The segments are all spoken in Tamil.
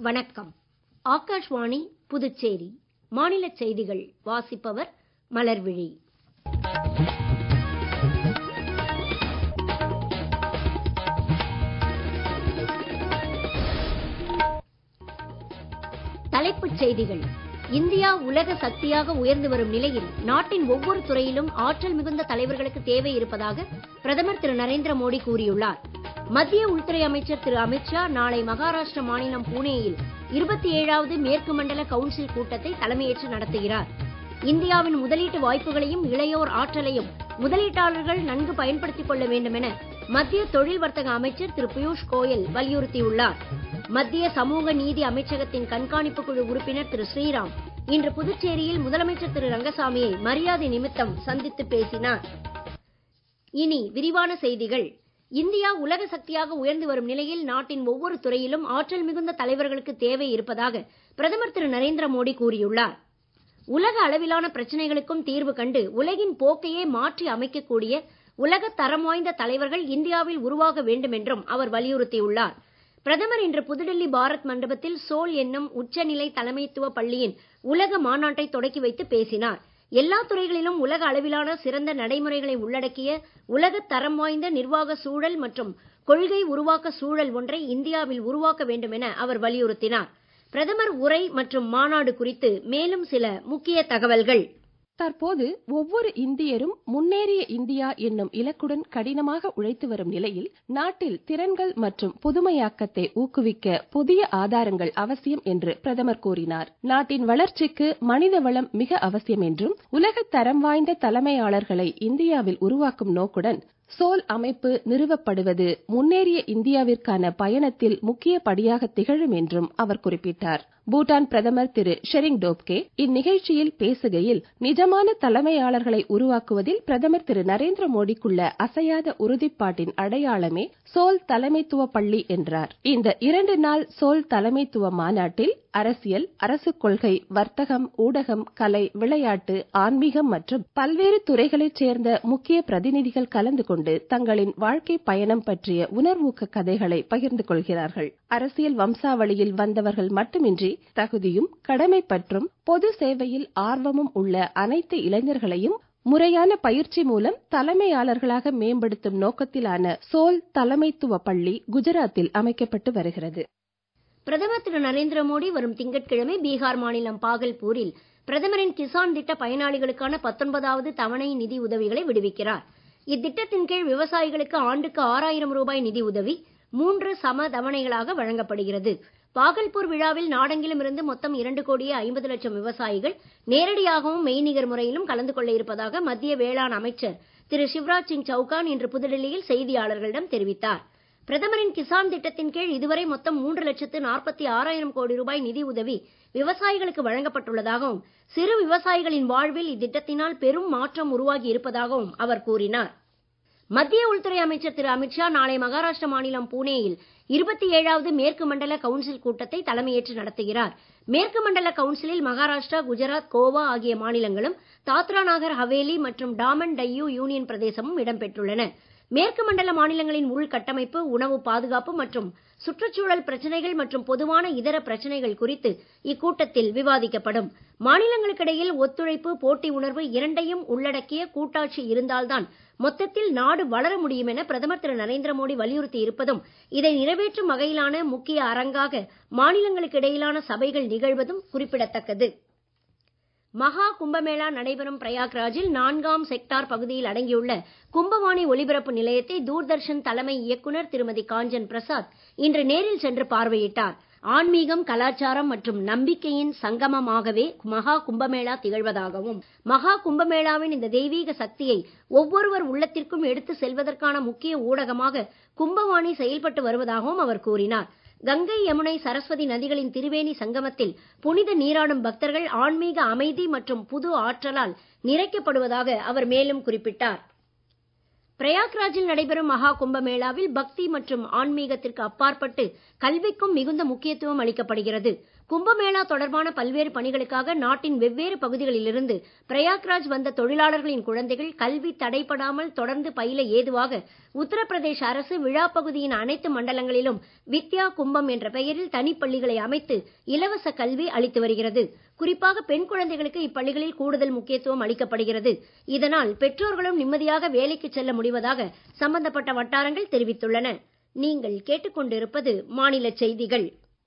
வணக்கம் ஆகாஷ்வாணி புதுச்சேரி மாநிலச் செய்திகள் வாசிப்பவர் மலர்விழி தலைப்புச் செய்திகள் இந்தியா உலக சக்தியாக உயர்ந்து வரும் நிலையில் நாட்டின் ஒவ்வொரு துறையிலும் ஆற்றல் மிகுந்த தலைவர்களுக்கு தேவை இருப்பதாக பிரதமர் திரு நரேந்திர மோடி கூறியுள்ளார் மத்திய உள்துறை அமைச்சர் திரு அமித்ஷா நாளை மகாராஷ்டிர மாநிலம் புனேயில் இருபத்தி ஏழாவது மேற்கு மண்டல கவுன்சில் கூட்டத்தை தலைமையேற்று நடத்துகிறார் இந்தியாவின் முதலீட்டு வாய்ப்புகளையும் இளையோர் ஆற்றலையும் முதலீட்டாளர்கள் நன்கு பயன்படுத்திக் கொள்ள வேண்டும் என மத்திய தொழில் வர்த்தக அமைச்சர் திரு பியூஷ் கோயல் வலியுறுத்தியுள்ளார் மத்திய சமூக நீதி அமைச்சகத்தின் கண்காணிப்பு குழு உறுப்பினர் திரு ஸ்ரீராம் இன்று புதுச்சேரியில் முதலமைச்சர் திரு ரங்கசாமியை மரியாதை நிமித்தம் சந்தித்து பேசினார் இனி விரிவான செய்திகள் இந்தியா உலக சக்தியாக உயர்ந்து வரும் நிலையில் நாட்டின் ஒவ்வொரு துறையிலும் ஆற்றல் மிகுந்த தலைவர்களுக்கு தேவை இருப்பதாக பிரதமர் திரு நரேந்திர மோடி கூறியுள்ளார் உலக அளவிலான பிரச்சனைகளுக்கும் தீர்வு கண்டு உலகின் போக்கையே மாற்றி அமைக்கக்கூடிய உலக தரம் வாய்ந்த தலைவர்கள் இந்தியாவில் உருவாக வேண்டும் என்றும் அவர் வலியுறுத்தியுள்ளார் பிரதமர் இன்று புதுடெல்லி பாரத் மண்டபத்தில் சோல் என்னும் உச்சநிலை தலைமைத்துவ பள்ளியின் உலக மாநாட்டை தொடக்கி வைத்து பேசினார் எல்லா துறைகளிலும் உலக அளவிலான சிறந்த நடைமுறைகளை உள்ளடக்கிய உலக தரம் வாய்ந்த நிர்வாக சூழல் மற்றும் கொள்கை உருவாக்க சூழல் ஒன்றை இந்தியாவில் உருவாக்க வேண்டும் என அவர் வலியுறுத்தினார் பிரதமர் உரை மற்றும் மாநாடு குறித்து மேலும் சில முக்கிய தகவல்கள் தற்போது ஒவ்வொரு இந்தியரும் முன்னேறிய இந்தியா என்னும் இலக்குடன் கடினமாக உழைத்து வரும் நிலையில் நாட்டில் திறன்கள் மற்றும் புதுமையாக்கத்தை ஊக்குவிக்க புதிய ஆதாரங்கள் அவசியம் என்று பிரதமர் கூறினார் நாட்டின் வளர்ச்சிக்கு மனித வளம் மிக அவசியம் என்றும் உலக தரம் வாய்ந்த தலைமையாளர்களை இந்தியாவில் உருவாக்கும் நோக்குடன் சோல் அமைப்பு நிறுவப்படுவது முன்னேறிய இந்தியாவிற்கான பயணத்தில் முக்கிய படியாக திகழும் என்றும் அவர் குறிப்பிட்டார் பூட்டான் பிரதமர் திரு ஷெரிங் டோப்கே இந்நிகழ்ச்சியில் பேசுகையில் நிஜமான தலைமையாளர்களை உருவாக்குவதில் பிரதமர் திரு நரேந்திர மோடிக்குள்ள அசையாத உறுதிப்பாட்டின் அடையாளமே சோல் தலைமைத்துவ பள்ளி என்றார் இந்த இரண்டு நாள் சோல் தலைமைத்துவ மாநாட்டில் அரசியல் அரசு கொள்கை வர்த்தகம் ஊடகம் கலை விளையாட்டு ஆன்மீகம் மற்றும் பல்வேறு துறைகளைச் சேர்ந்த முக்கிய பிரதிநிதிகள் கலந்து கொண்டு தங்களின் வாழ்க்கை பயணம் பற்றிய உணர்வூக்க கதைகளை பகிர்ந்து கொள்கிறார்கள் அரசியல் வம்சாவளியில் வந்தவர்கள் மட்டுமின்றி தகுதியும் கடமை பற்றும் பொது சேவையில் ஆர்வமும் உள்ள அனைத்து இளைஞர்களையும் முறையான பயிற்சி மூலம் தலைமையாளர்களாக மேம்படுத்தும் நோக்கத்திலான சோல் தலைமைத்துவ பள்ளி குஜராத்தில் அமைக்கப்பட்டு வருகிறது பிரதமர் திரு நரேந்திர மோடி வரும் திங்கட்கிழமை பீகார் மாநிலம் பாகல்பூரில் பிரதமரின் கிசான் திட்ட பயனாளிகளுக்கான பத்தொன்பதாவது தவணை நிதி உதவிகளை விடுவிக்கிறார் இத்திட்டத்தின் கீழ் விவசாயிகளுக்கு ஆண்டுக்கு ஆறாயிரம் ரூபாய் நிதி உதவி மூன்று சம தவணைகளாக வழங்கப்படுகிறது பாகல்பூர் விழாவில் நாடெங்கிலும் இருந்து மொத்தம் இரண்டு கோடியே ஐம்பது லட்சம் விவசாயிகள் நேரடியாகவும் மெய்நிகர் முறையிலும் கலந்து கொள்ள இருப்பதாக மத்திய வேளாண் அமைச்சர் திரு சிவராஜ் சிங் சவுகான் இன்று புதுடெல்லியில் செய்தியாளர்களிடம் தெரிவித்தார் பிரதமரின் கிசான் திட்டத்தின் கீழ் இதுவரை மொத்தம் மூன்று லட்சத்து நாற்பத்தி ஆறாயிரம் கோடி ரூபாய் நிதி உதவி விவசாயிகளுக்கு வழங்கப்பட்டுள்ளதாகவும் சிறு விவசாயிகளின் வாழ்வில் இத்திட்டத்தினால் பெரும் மாற்றம் உருவாகி இருப்பதாகவும் அவர் கூறினார் மத்திய உள்துறை அமைச்சர் திரு அமித்ஷா நாளை மகாராஷ்டிர மாநிலம் புனேயில் இருபத்தி ஏழாவது மேற்கு மண்டல கவுன்சில் கூட்டத்தை தலைமையேற்று நடத்துகிறார் மேற்கு மண்டல கவுன்சிலில் மகாராஷ்டிரா குஜராத் கோவா ஆகிய மாநிலங்களும் தாத்ரா நாகர் ஹவேலி மற்றும் டாமன் டையூ யூனியன் பிரதேசமும் இடம்பெற்றுள்ளன மேற்கு மண்டல மாநிலங்களின் உள்கட்டமைப்பு உணவு பாதுகாப்பு மற்றும் சுற்றுச்சூழல் பிரச்சனைகள் மற்றும் பொதுவான இதர பிரச்சனைகள் குறித்து இக்கூட்டத்தில் விவாதிக்கப்படும் மாநிலங்களுக்கிடையில் ஒத்துழைப்பு போட்டி உணர்வு இரண்டையும் உள்ளடக்கிய கூட்டாட்சி இருந்தால்தான் மொத்தத்தில் நாடு வளர முடியும் என பிரதமர் திரு நரேந்திர மோடி வலியுறுத்தி இருப்பதும் இதை நிறைவேற்றும் வகையிலான முக்கிய அரங்காக மாநிலங்களுக்கு இடையிலான சபைகள் நிகழ்வதும் குறிப்பிடத்தக்கது மகா கும்பமேளா நடைபெறும் பிரயாக்ராஜில் நான்காம் செக்டார் பகுதியில் அடங்கியுள்ள கும்பவாணி ஒலிபரப்பு நிலையத்தை தூர்தர்ஷன் தலைமை இயக்குனர் திருமதி காஞ்சன் பிரசாத் இன்று நேரில் சென்று பார்வையிட்டார் ஆன்மீகம் கலாச்சாரம் மற்றும் நம்பிக்கையின் சங்கமமாகவே மகா கும்பமேளா திகழ்வதாகவும் மகா கும்பமேளாவின் இந்த தெய்வீக சக்தியை ஒவ்வொருவர் உள்ளத்திற்கும் எடுத்து செல்வதற்கான முக்கிய ஊடகமாக கும்பவாணி செயல்பட்டு வருவதாகவும் அவர் கூறினார் கங்கை யமுனை சரஸ்வதி நதிகளின் திரிவேணி சங்கமத்தில் புனித நீராடும் பக்தர்கள் ஆன்மீக அமைதி மற்றும் புது ஆற்றலால் நிறைக்கப்படுவதாக அவர் மேலும் குறிப்பிட்டார் பிரயாக்ராஜில் நடைபெறும் மகா கும்பமேளாவில் பக்தி மற்றும் ஆன்மீகத்திற்கு அப்பாற்பட்டு கல்விக்கும் மிகுந்த முக்கியத்துவம் அளிக்கப்படுகிறது கும்பமேளா தொடர்பான பல்வேறு பணிகளுக்காக நாட்டின் வெவ்வேறு பகுதிகளிலிருந்து பிரயாக்ராஜ் வந்த தொழிலாளர்களின் குழந்தைகள் கல்வி தடைபடாமல் தொடர்ந்து பயில ஏதுவாக உத்தரப்பிரதேச அரசு விழா பகுதியின் அனைத்து மண்டலங்களிலும் வித்யா கும்பம் என்ற பெயரில் தனிப்பள்ளிகளை அமைத்து இலவச கல்வி அளித்து வருகிறது குறிப்பாக பெண் குழந்தைகளுக்கு இப்பள்ளிகளில் கூடுதல் முக்கியத்துவம் அளிக்கப்படுகிறது இதனால் பெற்றோர்களும் நிம்மதியாக வேலைக்கு செல்ல முடிவதாக சம்பந்தப்பட்ட வட்டாரங்கள் தெரிவித்துள்ளன நீங்கள் கேட்டுக்கொண்டிருப்பது மாநில செய்திகள்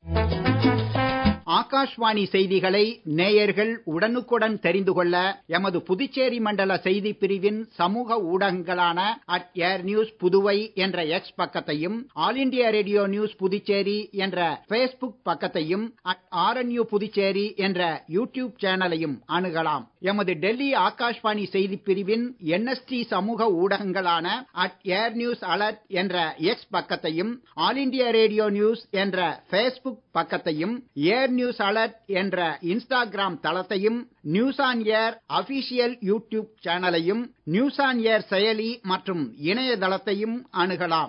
ஆகாஷ்வாணி செய்திகளை நேயர்கள் உடனுக்குடன் தெரிந்து கொள்ள எமது புதுச்சேரி மண்டல செய்தி பிரிவின் சமூக ஊடகங்களான அட் ஏர் நியூஸ் புதுவை என்ற எக்ஸ் பக்கத்தையும் all India radio news Puducherry என்ற பேஸ்புக் பக்கத்தையும் அட் ஆர்என்யூ புதுச்சேரி என்ற யூடியூப் சேனலையும் அணுகலாம் எமது டெல்லி ஆகாஷ்வாணி செய்தி பிரிவின் என்எஸ்டி சமூக ஊடகங்களான அட் ஏர் நியூஸ் அலர்ட் என்ற எக்ஸ் பக்கத்தையும் ஆல் இண்டியா ரேடியோ நியூஸ் என்ற பேஸ்புக் பக்கத்தையும் ஏர் நியூஸ் அலர்ட் என்ற இன்ஸ்டாகிராம் தளத்தையும் news on air official YouTube சேனலையும் நியூஸ் ஆன் ஏர் செயலி மற்றும் இணையதளத்தையும் அணுகலாம்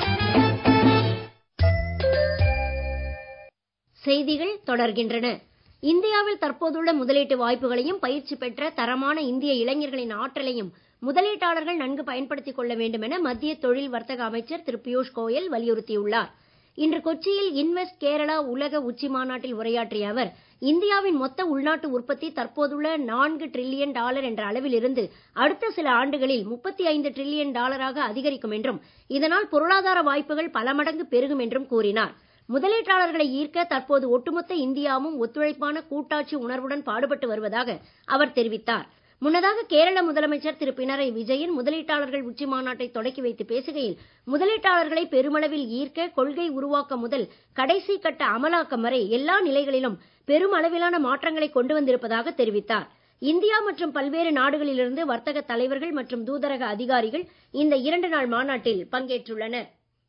செய்திகள் தொடர்கின்றன இந்தியாவில் தற்போதுள்ள முதலீட்டு வாய்ப்புகளையும் பயிற்சி பெற்ற தரமான இந்திய இளைஞர்களின் ஆற்றலையும் முதலீட்டாளர்கள் நன்கு பயன்படுத்திக் கொள்ள வேண்டும் என மத்திய தொழில் வர்த்தக அமைச்சர் திரு பியூஷ் கோயல் வலியுறுத்தியுள்ளார் இன்று கொச்சியில் இன்வெஸ்ட் கேரளா உலக உச்சி மாநாட்டில் உரையாற்றிய அவர் இந்தியாவின் மொத்த உள்நாட்டு உற்பத்தி தற்போதுள்ள நான்கு டிரில்லியன் டாலர் என்ற அளவில் இருந்து அடுத்த சில ஆண்டுகளில் முப்பத்தி ஐந்து டிரில்லியன் டாலராக அதிகரிக்கும் என்றும் இதனால் பொருளாதார வாய்ப்புகள் பல மடங்கு பெருகும் என்றும் கூறினார் முதலீட்டாளர்களை ஈர்க்க தற்போது ஒட்டுமொத்த இந்தியாவும் ஒத்துழைப்பான கூட்டாட்சி உணர்வுடன் பாடுபட்டு வருவதாக அவர் தெரிவித்தார் முன்னதாக கேரள முதலமைச்சர் திரு பினராயி விஜயன் முதலீட்டாளர்கள் உச்சி மாநாட்டை தொடக்கி வைத்து பேசுகையில் முதலீட்டாளர்களை பெருமளவில் ஈர்க்க கொள்கை உருவாக்கம் முதல் கடைசி கட்ட அமலாக்கம் வரை எல்லா நிலைகளிலும் பெருமளவிலான மாற்றங்களை கொண்டு வந்திருப்பதாக தெரிவித்தார் இந்தியா மற்றும் பல்வேறு நாடுகளிலிருந்து வர்த்தக தலைவர்கள் மற்றும் தூதரக அதிகாரிகள் இந்த இரண்டு நாள் மாநாட்டில் பங்கேற்றுள்ளனர்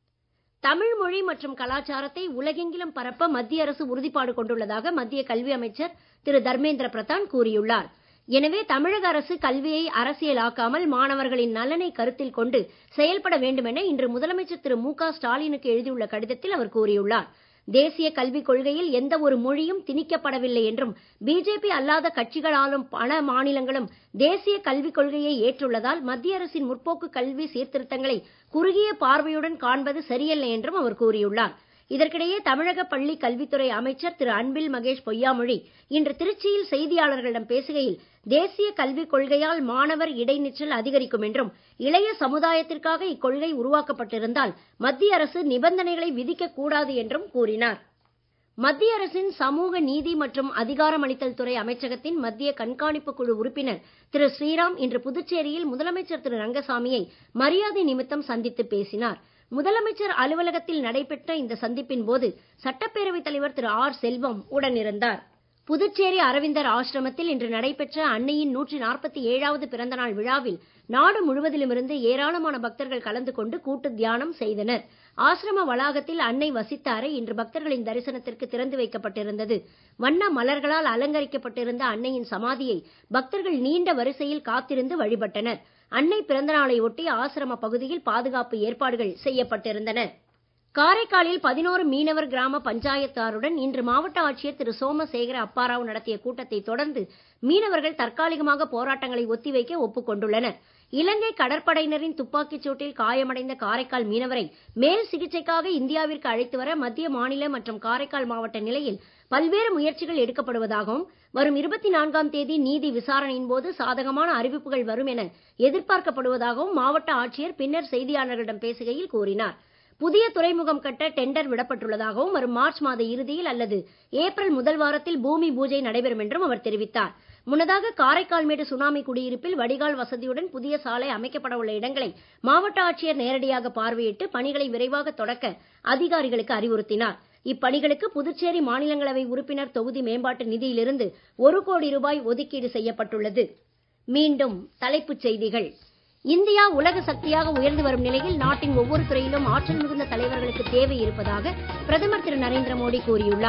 தமிழ் மொழி மற்றும் கலாச்சாரத்தை உலகெங்கிலும் பரப்ப மத்திய அரசு உறுதிப்பாடு கொண்டுள்ளதாக மத்திய கல்வி அமைச்சர் திரு தர்மேந்திர பிரதான் கூறியுள்ளார் எனவே தமிழக அரசு கல்வியை அரசியலாக்காமல் மாணவர்களின் நலனை கருத்தில் கொண்டு செயல்பட வேண்டும் என இன்று முதலமைச்சர் திரு மு க ஸ்டாலினுக்கு எழுதியுள்ள கடிதத்தில் அவர் கூறியுள்ளார் தேசிய கல்விக் கொள்கையில் எந்த ஒரு மொழியும் திணிக்கப்படவில்லை என்றும் பிஜேபி அல்லாத கட்சிகளாலும் பல மாநிலங்களும் தேசிய கல்விக் கொள்கையை ஏற்றுள்ளதால் மத்திய அரசின் முற்போக்கு கல்வி சீர்திருத்தங்களை குறுகிய பார்வையுடன் காண்பது சரியல்ல என்றும் அவர் கூறியுள்ளார் இதற்கிடையே தமிழக பள்ளி கல்வித்துறை அமைச்சர் திரு அன்பில் மகேஷ் பொய்யாமொழி இன்று திருச்சியில் செய்தியாளர்களிடம் பேசுகையில் தேசிய கல்விக் கொள்கையால் மாணவர் இடைநிற்றல் அதிகரிக்கும் என்றும் இளைய சமுதாயத்திற்காக இக்கொள்கை உருவாக்கப்பட்டிருந்தால் மத்திய அரசு நிபந்தனைகளை விதிக்கக் கூடாது என்றும் கூறினார் மத்திய அரசின் சமூக நீதி மற்றும் அதிகாரமளித்தல் துறை அமைச்சகத்தின் மத்திய கண்காணிப்பு குழு உறுப்பினர் திரு ஸ்ரீராம் இன்று புதுச்சேரியில் முதலமைச்சர் திரு ரங்கசாமியை மரியாதை நிமித்தம் சந்தித்து பேசினார் முதலமைச்சர் அலுவலகத்தில் நடைபெற்ற இந்த சந்திப்பின் போது சட்டப்பேரவைத் தலைவர் திரு ஆர் செல்வம் உடனிருந்தார் புதுச்சேரி அரவிந்தர் ஆசிரமத்தில் இன்று நடைபெற்ற அன்னையின் நூற்றி நாற்பத்தி ஏழாவது பிறந்த நாள் விழாவில் நாடு முழுவதிலுமிருந்து ஏராளமான பக்தர்கள் கலந்து கொண்டு கூட்டு தியானம் செய்தனர் ஆசிரம வளாகத்தில் அன்னை வசித்த அறை இன்று பக்தர்களின் தரிசனத்திற்கு திறந்து வைக்கப்பட்டிருந்தது வண்ண மலர்களால் அலங்கரிக்கப்பட்டிருந்த அன்னையின் சமாதியை பக்தர்கள் நீண்ட வரிசையில் காத்திருந்து வழிபட்டனர் அன்னை பிறந்த நாளை ஒட்டி ஆசிரம பகுதியில் பாதுகாப்பு ஏற்பாடுகள் செய்யப்பட்டிருந்தன காரைக்காலில் பதினோரு மீனவர் கிராம பஞ்சாயத்தாருடன் இன்று மாவட்ட ஆட்சியர் திரு சோமசேகர அப்பாராவ் நடத்திய கூட்டத்தை தொடர்ந்து மீனவர்கள் தற்காலிகமாக போராட்டங்களை ஒத்திவைக்க ஒப்புக் கொண்டுள்ளனர் இலங்கை கடற்படையினரின் துப்பாக்கிச் சூட்டில் காயமடைந்த காரைக்கால் மீனவரை மேல் சிகிச்சைக்காக இந்தியாவிற்கு அழைத்து வர மத்திய மாநில மற்றும் காரைக்கால் மாவட்ட நிலையில் பல்வேறு முயற்சிகள் எடுக்கப்படுவதாகவும் வரும் இருபத்தி நான்காம் தேதி நீதி விசாரணையின் போது சாதகமான அறிவிப்புகள் வரும் என எதிர்பார்க்கப்படுவதாகவும் மாவட்ட ஆட்சியர் பின்னர் செய்தியாளர்களிடம் பேசுகையில் கூறினார் புதிய துறைமுகம் கட்ட டெண்டர் விடப்பட்டுள்ளதாகவும் வரும் மார்ச் மாத இறுதியில் அல்லது ஏப்ரல் முதல் வாரத்தில் பூமி பூஜை நடைபெறும் என்றும் அவர் தெரிவித்தார் முன்னதாக காரைக்கால்மேடு சுனாமி குடியிருப்பில் வடிகால் வசதியுடன் புதிய சாலை அமைக்கப்பட உள்ள இடங்களை மாவட்ட ஆட்சியர் நேரடியாக பார்வையிட்டு பணிகளை விரைவாக தொடக்க அதிகாரிகளுக்கு அறிவுறுத்தினார் இப்பணிகளுக்கு புதுச்சேரி மாநிலங்களவை உறுப்பினர் தொகுதி மேம்பாட்டு நிதியிலிருந்து ஒரு கோடி ரூபாய் ஒதுக்கீடு செய்யப்பட்டுள்ளது மீண்டும் தலைப்புச் செய்திகள் இந்தியா உலக சக்தியாக உயர்ந்து வரும் நிலையில் நாட்டின் ஒவ்வொரு துறையிலும் ஆற்றல் மிகுந்த தலைவர்களுக்கு தேவை இருப்பதாக பிரதமர் திரு நரேந்திர மோடி கூறியுள்ளார்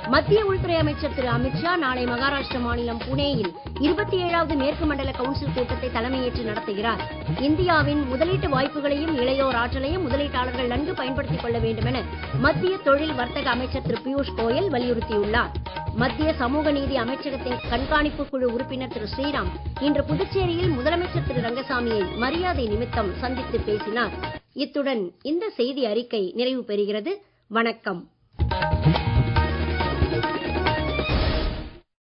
மத்திய உள்துறை அமைச்சர் திரு அமித்ஷா நாளை மகாராஷ்டிர மாநிலம் புனேயில் இருபத்தி ஏழாவது மேற்கு மண்டல கவுன்சில் கூட்டத்தை தலைமையேற்று நடத்துகிறார் இந்தியாவின் முதலீட்டு வாய்ப்புகளையும் இளையோர் ஆற்றலையும் முதலீட்டாளர்கள் நன்கு பயன்படுத்திக் கொள்ள வேண்டும் என மத்திய தொழில் வர்த்தக அமைச்சர் திரு பியூஷ் கோயல் வலியுறுத்தியுள்ளார் மத்திய சமூக நீதி அமைச்சகத்தின் கண்காணிப்பு குழு உறுப்பினர் திரு ஸ்ரீராம் இன்று புதுச்சேரியில் முதலமைச்சர் திரு ரங்கசாமியை மரியாதை நிமித்தம் சந்தித்து பேசினார் இத்துடன் இந்த செய்தி அறிக்கை நிறைவு பெறுகிறது வணக்கம்